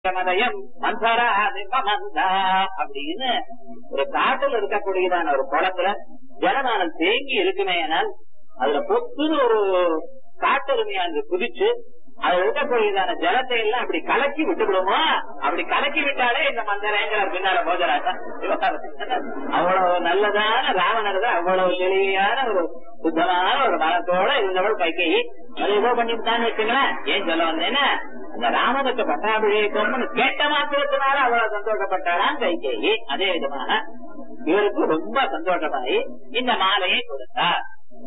மதயம் மந்தரா மந்தா அப்படின்னு ஒரு காட்டுல இருக்கக்கூடியதான ஒரு குளத்துல ஜலமானம் தேங்கி இருக்குமே ஆனால் அதுல பொத்துன்னு ஒரு காட்டெருமையா அங்கு குதிச்சு அதுல இருக்கக்கூடியதான ஜலத்தை எல்லாம் அப்படி கலக்கி விட்டு விடுமோ அப்படி கலக்கி விட்டாலே இந்த மந்தரங்கிற பின்னால போஜராஜா அவ்வளவு நல்லதான ராவணர் அவ்வளவு தெளிவான ஒரு சுத்தமான ஒரு மனத்தோட இருந்தவள் கைகை அது ஏதோ பண்ணிவிட்டான்னு வச்சுங்களேன் ஏன் சொல்ல வந்தேன்னா அந்த ராமனுக்கு பட்டாபிஷேகம்னு கேட்ட மாத்திரத்தினால அவ்வளவு சந்தோஷப்பட்டாராம் கைகேயி அதே விதமாக இவருக்கு ரொம்ப சந்தோஷமாயி இந்த மாலையை கொடுத்தார்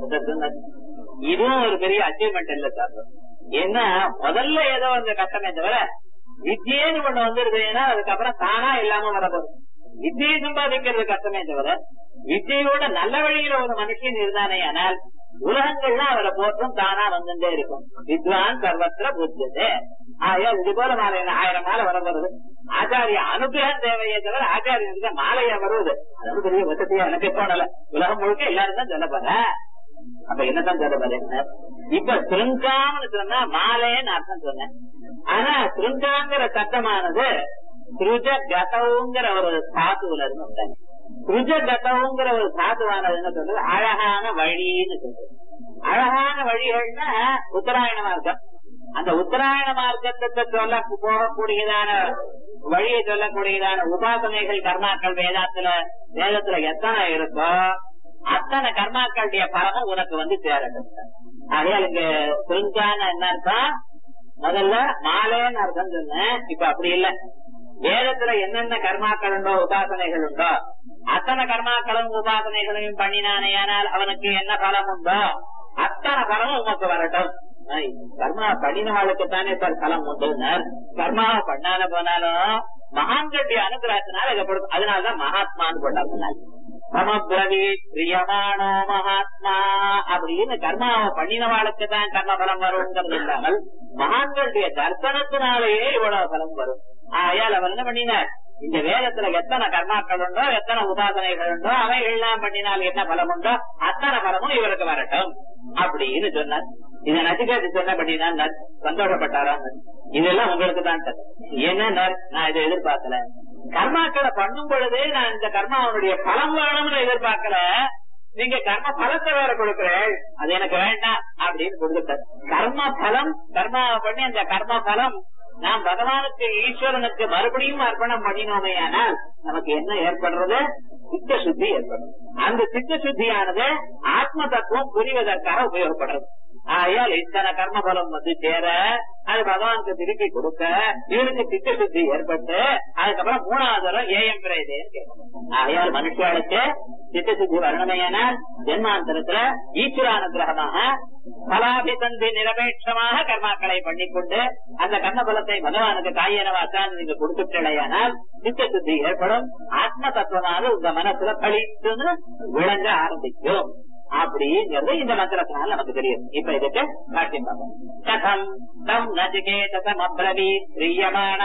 இதுவும் ஒரு பெரிய அச்சீவ்மெண்ட் இல்ல சார் ஏன்னா முதல்ல ஏதோ அந்த கஷ்டமே தவிர வித்தியேன்னு ஒண்ணு வந்துருதுன்னா அதுக்கப்புறம் தானா இல்லாம வரப்போகுது வித்தியை சம்பாதிக்கிறது கஷ்டமே தவிர வித்தியோட நல்ல வழியில ஒரு மனுஷன் இருந்தானே ஆனால் உலகங்கள்லாம் அவரை போற்றும் தானா வந்துட்டே இருக்கும் வித்வான் சர்வத்திர புத்தது ஆயால் இது போல மாலை ஆயிரம் மாலை வர வருது ஆச்சாரிய அனுகிரகம் தேவையே தவிர ஆச்சாரியனுக்கு மாலையா வருவது அது பெரிய வசதியா எனக்கு தோணல உலகம் முழுக்க எல்லாரும் தான் சொல்ல போற அப்ப என்னதான் சொல்ல போறேன் இப்ப திருங்காம்னு சொன்னா மாலைன்னு அர்த்தம் சொன்னேன் ஆனா திருங்காங்கிற சட்டமானது திருஜ கதவுங்கிற ஒரு தாத்துவுல இருந்து வந்தாங்க திருஜ கதவுங்கிற ஒரு தாத்துவானது என்ன சொல்றது அழகான வழின்னு சொல்றது அழகான வழிகள்னா உத்தராயண மார்க்கம் அந்த உத்தராயண மார்க்கத்தை சொல்ல போகக்கூடியதான வழியை சொல்லக்கூடியதான உபாசனைகள் கர்மாக்கள் வேதாத்துல வேதத்துல எத்தனை இருக்கோ அத்தனை கர்மாக்களுடைய பலமும் உனக்கு வந்து சேரட்டும் ஆகையால் இங்க திருஞ்சான என்ன அர்த்தம் முதல்ல மாலேன்னு அர்த்தம் சொன்னேன் இப்ப அப்படி இல்ல வேதத்துல என்னென்ன கர்மாக்கள் உண்டோ உபாசனைகள் உண்டோ அத்தனை கர்மாக்களும் உபாசனைகளையும் பண்ணினானே ஆனால் அவனுக்கு என்ன பலம் உண்டோ அத்தனை பலமும் உமக்கு வரட்டும் கர்மா பண்ணினவாளுக்கு தானே சார் பலம் உண்டுனார் கர்மாவை பண்ணால போனாலும் மகான்களுடைய அனுகிரகத்தினால இதை கொடுக்கும் அதனாலதான் மகாத்மான்னு கொண்டாடினார் சமபிரவி பிரியமானோ மகாத்மா அப்படின்னு கர்மாவை பண்ணினவாளுக்கு தான் கர்ம பலம் வருங்கிறது இல்லாமல் மகான்களுடைய தர்சனத்தினாலேயே இவ்வளவு பலம் வரும் ஆயால் அவர் என்ன பண்ணினார் இந்த வேதத்துல எத்தனை கர்மாக்கள் உண்டோ எத்தனை உபாசனைகள் உண்டோ அவை எல்லாம் பண்ணினால் என்ன பலம் உண்டோ அத்தனை பலமும் இவருக்கு வரட்டும் அப்படின்னு சொன்னார் இத நசிகாதி சொன்ன பண்ணினா சந்தோஷப்பட்டாராம் இதெல்லாம் உங்களுக்கு தான் என்ன நான் இதை எதிர்பார்க்கல கர்மாக்களை பண்ணும் பொழுதே நான் இந்த கர்மாவனுடைய பலம் வேணும்னு எதிர்பார்க்கல நீங்க கர்ம பலத்தை வேற கொடுக்கிறேன் அது எனக்கு வேண்டாம் அப்படின்னு கொடுத்துட்டார் கர்ம பலம் கர்மாவை பண்ணி அந்த கர்ம பலம் நாம் பகவானுக்கு ஈஸ்வரனுக்கு மறுபடியும் அர்ப்பணம் பண்ணினோமே ஆனால் நமக்கு என்ன ஏற்படுறது சித்த சுத்தி ஏற்படும் அந்த சித்த சுத்தியானது ஆத்ம தத்துவம் புரிவதற்காக உபயோகப்படுறது ஆயால் இத்தனை கர்ம பலம் வந்து சேர அது பகவானுக்கு திருப்பி கொடுக்க இவருக்கு சித்த சுத்தி ஏற்பட்டு அதுக்கப்புறம் மூணாவது தரம் ஏஎம் பிரேதேன்னு கேட்கணும் ஆயால் மனுஷாளுக்கு சித்த சுத்தி வரணுமையானால் ஜென்மாந்தரத்துல ஈஸ்வரானுகிரகமாக பலாபிசந்தி நிரபேட்சமாக கர்மாக்களை பண்ணிக்கொண்டு அந்த கர்ம பலத்தை பகவானுக்கு காயனவாசான் நீங்க கொடுத்துட்டலையானால் சித்த சுத்தி ஏற்படும் ஆத்ம தத்துவமாக உங்க மனசுல பழித்துன்னு விளங்க ஆரம்பிக்கும் அப்படிங்கிறது இந்த மந்திரத்தினால நமக்கு தெரியும் இப்ப இதுக்கு காட்டியம் பார்ப்போம் கதம் தம் நச்சிகேதம் அப்ரவி பிரியமான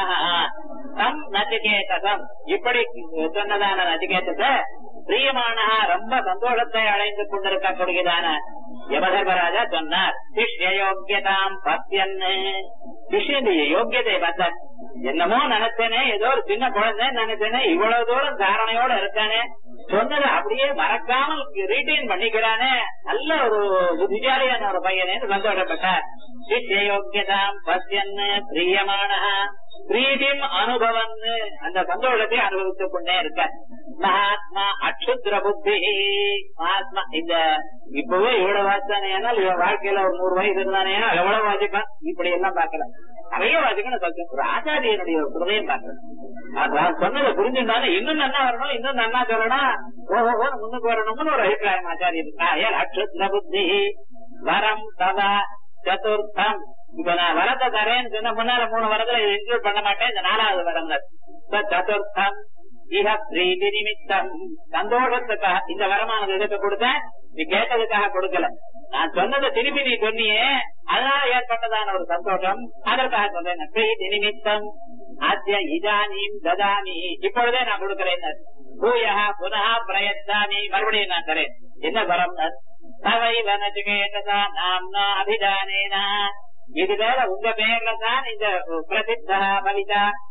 தம் நச்சிகேதம் இப்படி சொன்னதான நச்சிகேதத்தை பிரியமான ரொம்ப சந்தோஷத்தை அடைந்து கொண்டிருக்கக்கூடியதான யமதர்மராஜா சொன்னார் சிஷ்ய யோக்கியதாம் பத்தியன்னு சிஷ்யனுடைய யோக்கியத்தை பார்த்தார் என்னமோ நினைச்சேனே ஏதோ ஒரு சின்ன குழந்தை நினைச்சேனே இவ்வளவு தூரம் தாரணையோட இருக்கானே சொன்னதை அப்படியே மறக்காமல் ரீட்டைன் பண்ணிக்கிறானே நல்ல ஒரு புத்திசாலியான ஒரு பையனே சந்தோஷப்பட்டார் சிஷ்ய யோக்கியதாம் பத்தியன்னு பிரியமான பிரீதிம் அனுபவன்னு அந்த சந்தோஷத்தை அனுபவித்துக் கொண்டே இருக்க மகாத்மா அக்ஷுத்ர புத்தி மகாத்மா இந்த இப்பவே இவ்வளவு வாசித்தானே இவன் வாழ்க்கையில ஒரு நூறு வயசு இருந்தானே எவ்வளவு வாசிப்பான் இப்படி எல்லாம் பாக்கல நிறைய வாசிக்கணும் சொல்றேன் ஒரு ஆச்சாரியனுடைய ஒரு குருதையும் பாக்கணும் சொன்னதை புரிஞ்சுட்டாலும் இன்னும் நன்னா வரணும் இன்னும் நன்னா சொல்லணும் ஓஹோ முன்னுக்கு வரணும்னு ஒரு அபிப்பிராயம் ஆச்சாரியன் அக்ஷுத்ர புத்தி வரம் தவ சதுர்த்தம் இப்ப நான் வரத்தை தரேன்னு சொன்ன முன்னால மூணு வரத்துல இன்க்ளூட் பண்ண மாட்டேன் இந்த நாலாவது வரம் சதுர்த்தம் இக பிரீதி நிமித்தம் சந்தோஷத்துக்காக இந்த வரமானது எதுக்கு கொடுத்தேன் நீ கேட்டதுக்காக கொடுக்கல நான் சொன்னதை திருப்பி நீ சொன்னியே அதனால ஏற்பட்டதான ஒரு சந்தோஷம் அதற்காக சொல்றேன் பிரீதி நிமித்தம் ஆத்திய இதானியும் ததாமி இப்பொழுதே நான் கொடுக்கிறேன் பூயா புனः பிரயத்தாமி மறுபடியும் நான் தரேன் என்ன வரம் தவைவ நச்சுகேதா நாம்னா அபிதானேனா இது வேற உங்க பேர்ல தான் இந்த பிரசித்தா பவிதா